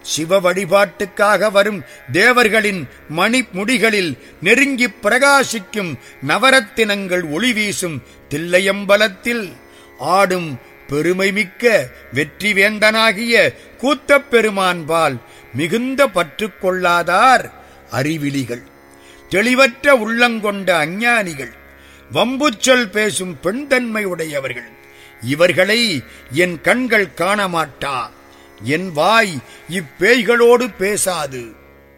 சிவ வழிபாட்டுக்காக வரும் தேவர்களின் மணிமுடிகளில் நெருங்கிப் பிரகாசிக்கும் நவரத்தினங்கள் ஒளி வீசும் தில்லையம்பலத்தில் ஆடும் பெருமைமிக்க வெற்றி வேந்தனாகிய கூத்தப் பெருமான்பால் மிகுந்த பற்று கொள்ளாதார் அறிவிலிகள் தெளிவற்ற உள்ளங்கொண்ட அஞ்ஞானிகள் வம்புச்சொல் பேசும் பெண்தன்மை உடையவர்கள் இவர்களை என் கண்கள் காணமாட்டா என் வாய் இப்பேய்களோடு பேசாது